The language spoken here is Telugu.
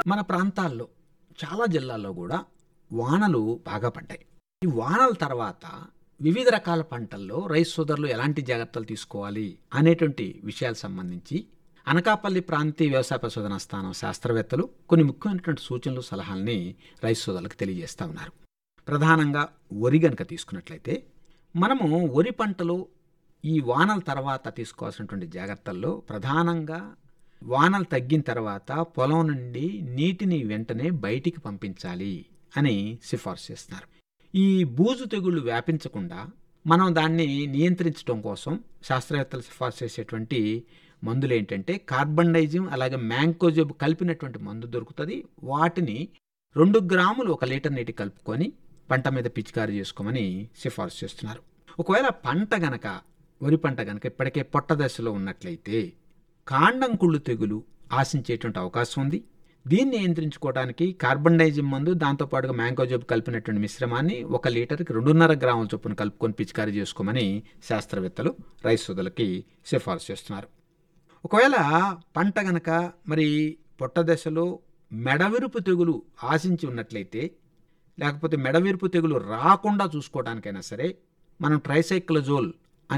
మన ప్రాంతాల్లో చాలా జిల్లాల్లో కూడా వానలు బాగా పడ్డాయి ఈ వానల తర్వాత వివిధ రకాల పంటల్లో రైతు సోదరులు ఎలాంటి జాగ్రత్తలు తీసుకోవాలి అనేటువంటి విషయాలకు సంబంధించి అనకాపల్లి ప్రాంతీయ వ్యవసాయ పరిశోధన స్థానం శాస్త్రవేత్తలు కొన్ని ముఖ్యమైనటువంటి సూచనలు సలహాలని రైతు సోదరులకు తెలియజేస్తూ ఉన్నారు ప్రధానంగా వరి గనక తీసుకున్నట్లయితే మనము వరి పంటలో ఈ వానల తర్వాత తీసుకోవాల్సినటువంటి జాగ్రత్తల్లో ప్రధానంగా వానలు తగ్గిన తర్వాత పొలం నుండి నీటిని వెంటనే బయటికి పంపించాలి అని సిఫార్సు చేస్తున్నారు ఈ బూజు తెగుళ్ళు వ్యాపించకుండా మనం దాన్ని నియంత్రించడం కోసం శాస్త్రవేత్తలు సిఫార్సు చేసేటువంటి మందులు ఏంటంటే కార్బన్ డైజిమ్ అలాగే మ్యాంకోజబ్ కలిపినటువంటి మందు దొరుకుతుంది వాటిని రెండు గ్రాములు ఒక లీటర్ నీటి కలుపుకొని పంట మీద పిచికారీ చేసుకోమని సిఫార్సు చేస్తున్నారు ఒకవేళ పంట గనక వరి పంట గనక ఇప్పటికే పొట్ట దశలో ఉన్నట్లయితే కాండం కుళ్ళు తెగులు ఆశించేటువంటి అవకాశం ఉంది దీన్ని నియంత్రించుకోవడానికి కార్బన్ డైజిమ్ మందు దాంతోపాటుగా మ్యాంగోజబ్ కలిపినటువంటి మిశ్రమాన్ని ఒక లీటర్కి రెండున్నర గ్రాముల చొప్పున కలుపుకొని పిచికారీ చేసుకోమని శాస్త్రవేత్తలు రైతు సోదరులకి సిఫార్సు చేస్తున్నారు ఒకవేళ పంట గనక మరి పొట్ట దశలో మెడవిరుపు తెగులు ఆశించి ఉన్నట్లయితే లేకపోతే మెడవిరుపు తెగులు రాకుండా చూసుకోవడానికైనా సరే మనం ట్రైసైక్లజోల్